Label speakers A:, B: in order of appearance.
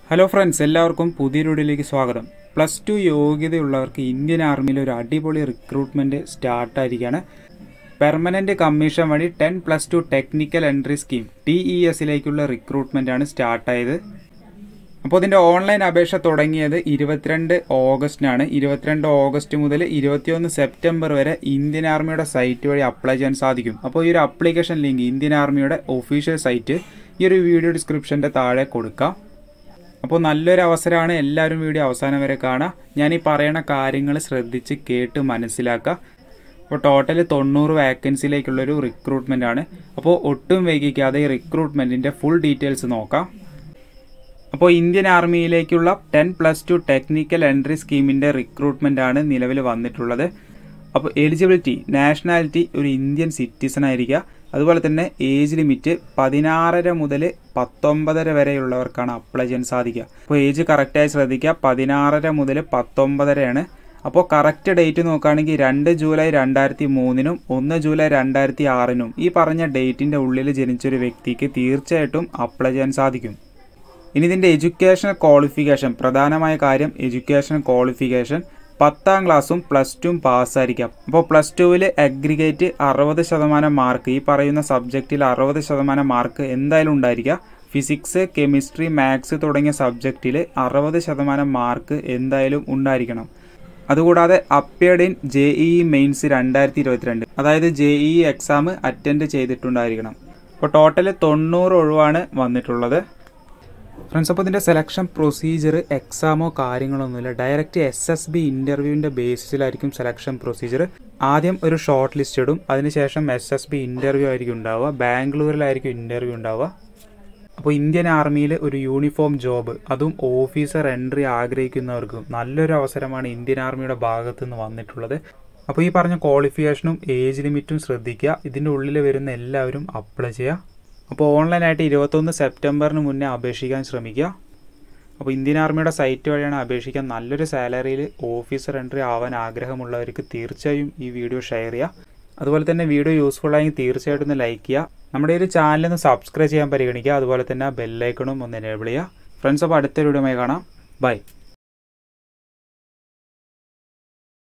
A: hello friends എല്ലാവർക്കും പുതിയൊരു വീഡിയോയിലേക്ക് സ്വാഗതം പ്ലസ് ടു യോഗ്യതയുള്ളവർക്ക് ഇന്ത്യൻ ആർമിയിൽ ഒരു അടിപൊളി റിക്രൂട്ട്മെൻറ്റ് സ്റ്റാർട്ടായിരിക്കുകയാണ് പെർമനൻറ്റ് കമ്മീഷൻ വഴി ten plus two technical entry scheme T E എസിലേക്കുള്ള റിക്രൂട്ട്മെൻറ്റാണ് സ്റ്റാർട്ടായത് അപ്പോൾ ഇതിൻ്റെ ഓൺലൈൻ അപേക്ഷ തുടങ്ങിയത് ഇരുപത്തിരണ്ട് ഓഗസ്റ്റിനാണ് ഇരുപത്തിരണ്ട് ഓഗസ്റ്റ് മുതൽ ഇരുപത്തിയൊന്ന് സെപ്റ്റംബർ വരെ ഇന്ത്യൻ ആർമിയുടെ സൈറ്റ് വഴി അപ്ലൈ ചെയ്യാൻ സാധിക്കും അപ്പോൾ ഈ ഒരു അപ്ലിക്കേഷൻ ലിങ്ക് ഇന്ത്യൻ ആർമിയുടെ ഒഫീഷ്യൽ സൈറ്റ് ഈ ഒരു വീഡിയോ ഡിസ്ക്രിപ്ഷൻ്റെ താഴെ കൊടുക്കാം അപ്പോൾ നല്ലൊരു അവസരമാണ് എല്ലാവരും വീഡിയോ അവസാനം വരെ കാണുക ഞാൻ ഈ പറയണ കാര്യങ്ങൾ ശ്രദ്ധിച്ച് കേട്ട് മനസ്സിലാക്കുക അപ്പോൾ ടോട്ടൽ തൊണ്ണൂറ് വാക്കൻസിയിലേക്കുള്ളൊരു റിക്രൂട്ട്മെൻ്റ് ആണ് അപ്പോൾ ഒട്ടും വൈകിക്കാതെ ഈ റിക്രൂട്ട്മെൻറ്റിൻ്റെ ഫുൾ ഡീറ്റെയിൽസ് നോക്കാം അപ്പോൾ ഇന്ത്യൻ ആർമിയിലേക്കുള്ള ten plus two technical entry സ്കീമിൻ്റെ റിക്രൂട്ട്മെൻ്റ് ആണ് നിലവിൽ വന്നിട്ടുള്ളത് അപ്പോൾ എലിജിബിലിറ്റി നാഷണാലിറ്റി ഒരു ഇന്ത്യൻ സിറ്റിസൺ ആയിരിക്കുക അതുപോലെ തന്നെ ഏജ് ലിമിറ്റ് പതിനാറര മുതൽ പത്തൊമ്പതര വരെയുള്ളവർക്കാണ് അപ്ലൈ ചെയ്യാൻ സാധിക്കുക അപ്പോൾ ഏജ് കറക്റ്റായി ശ്രദ്ധിക്കുക പതിനാറര മുതൽ പത്തൊമ്പതരയാണ് അപ്പോൾ കറക്റ്റ് ഡേറ്റ് നോക്കുകയാണെങ്കിൽ രണ്ട് ജൂലൈ രണ്ടായിരത്തി മൂന്നിനും ഒന്ന് ജൂലൈ രണ്ടായിരത്തി ആറിനും ഈ പറഞ്ഞ ഡേറ്റിൻ്റെ ഉള്ളിൽ ജനിച്ചൊരു വ്യക്തിക്ക് തീർച്ചയായിട്ടും അപ്ലൈ ചെയ്യാൻ സാധിക്കും ഇനി ഇതിൻ്റെ എഡ്യൂക്കേഷണൽ ക്വാളിഫിക്കേഷൻ പ്രധാനമായ കാര്യം എഡ്യൂക്കേഷണൽ ക്വാളിഫിക്കേഷൻ പത്താം ക്ലാസ്സും പ്ലസ് ടുവും പാസ്സായിരിക്കാം അപ്പോൾ പ്ലസ് ടുവിൽ അഗ്രിഗേറ്റ് അറുപത് ശതമാനം മാർക്ക് ഈ പറയുന്ന സബ്ജക്റ്റിൽ അറുപത് ശതമാനം മാർക്ക് എന്തായാലും ഉണ്ടായിരിക്കുക ഫിസിക്സ് കെമിസ്ട്രി മാത്സ് തുടങ്ങിയ സബ്ജക്റ്റിൽ അറുപത് ശതമാനം മാർക്ക് എന്തായാലും ഉണ്ടായിരിക്കണം അതുകൂടാതെ appeared in J E mains രണ്ടായിരത്തി ഇരുപത്തിരണ്ട് അതായത് ജെ ഇ എക്സാം അറ്റൻഡ് ചെയ്തിട്ടുണ്ടായിരിക്കണം അപ്പോൾ ടോട്ടൽ തൊണ്ണൂറ് ഒഴിവാണ് വന്നിട്ടുള്ളത് ഫ്രണ്ട്സ് അപ്പോൾ ഇതിൻ്റെ സെലക്ഷൻ പ്രൊസീജിയർ എക്സാമോ കാര്യങ്ങളൊന്നുമില്ല ഡയറക്റ്റ് എസ് എസ് ബി ഇൻ്റർവ്യൂവിൻ്റെ ബേസിസിലായിരിക്കും സെലക്ഷൻ പ്രൊസീജിയർ ആദ്യം ഒരു ഷോർട്ട് ലിസ്റ്റ് ഇടും അതിനുശേഷം എസ് എസ് ബി ഇൻ്റർവ്യൂ ആയിരിക്കും ഉണ്ടാവുക ബാംഗ്ലൂരിലായിരിക്കും ഇൻ്റർവ്യൂ ഉണ്ടാവുക അപ്പോൾ ഇന്ത്യൻ ആർമിയിൽ ഒരു യൂണിഫോം ജോബ് അതും ഓഫീസർ എൻട്രി ആഗ്രഹിക്കുന്നവർക്കും നല്ലൊരു അവസരമാണ് ഇന്ത്യൻ ആർമിയുടെ ഭാഗത്തു നിന്ന് വന്നിട്ടുള്ളത് അപ്പോൾ ഈ പറഞ്ഞ ക്വാളിഫിക്കേഷനും ഏജ് ലിമിറ്റും ശ്രദ്ധിക്കുക ഇതിൻ്റെ ഉള്ളിൽ വരുന്ന എല്ലാവരും അപ്ലൈ ചെയ്യുക അപ്പോൾ ഓൺലൈനായിട്ട് ഇരുപത്തൊന്ന് സെപ്റ്റംബറിന് മുന്നേ അപേക്ഷിക്കാൻ ശ്രമിക്കുക അപ്പോൾ ഇന്ത്യൻ ആർമിയുടെ സൈറ്റ് വഴിയാണ് അപേക്ഷിക്കാൻ നല്ലൊരു സാലറിയിൽ ഓഫീസർ എൻട്രി ആവാൻ ആഗ്രഹമുള്ളവർക്ക് തീർച്ചയായും ഈ വീഡിയോ ഷെയർ ചെയ്യുക അതുപോലെ തന്നെ വീഡിയോ യൂസ്ഫുൾ ആയെങ്കിൽ തീർച്ചയായിട്ടും ഒന്ന് ലൈക്ക് ചെയ്യുക നമ്മുടെ ഒരു ചാനൽ ഒന്ന് സബ്സ്ക്രൈബ് ചെയ്യാൻ പരിഗണിക്കുക അതുപോലെ തന്നെ ബെല്ലൈക്കണും ഒന്ന് എനേബിൾ ചെയ്യുക ഫ്രണ്ട്സ് അപ്പോൾ അടുത്തൊരു വീഡിയോ കാണാം ബൈ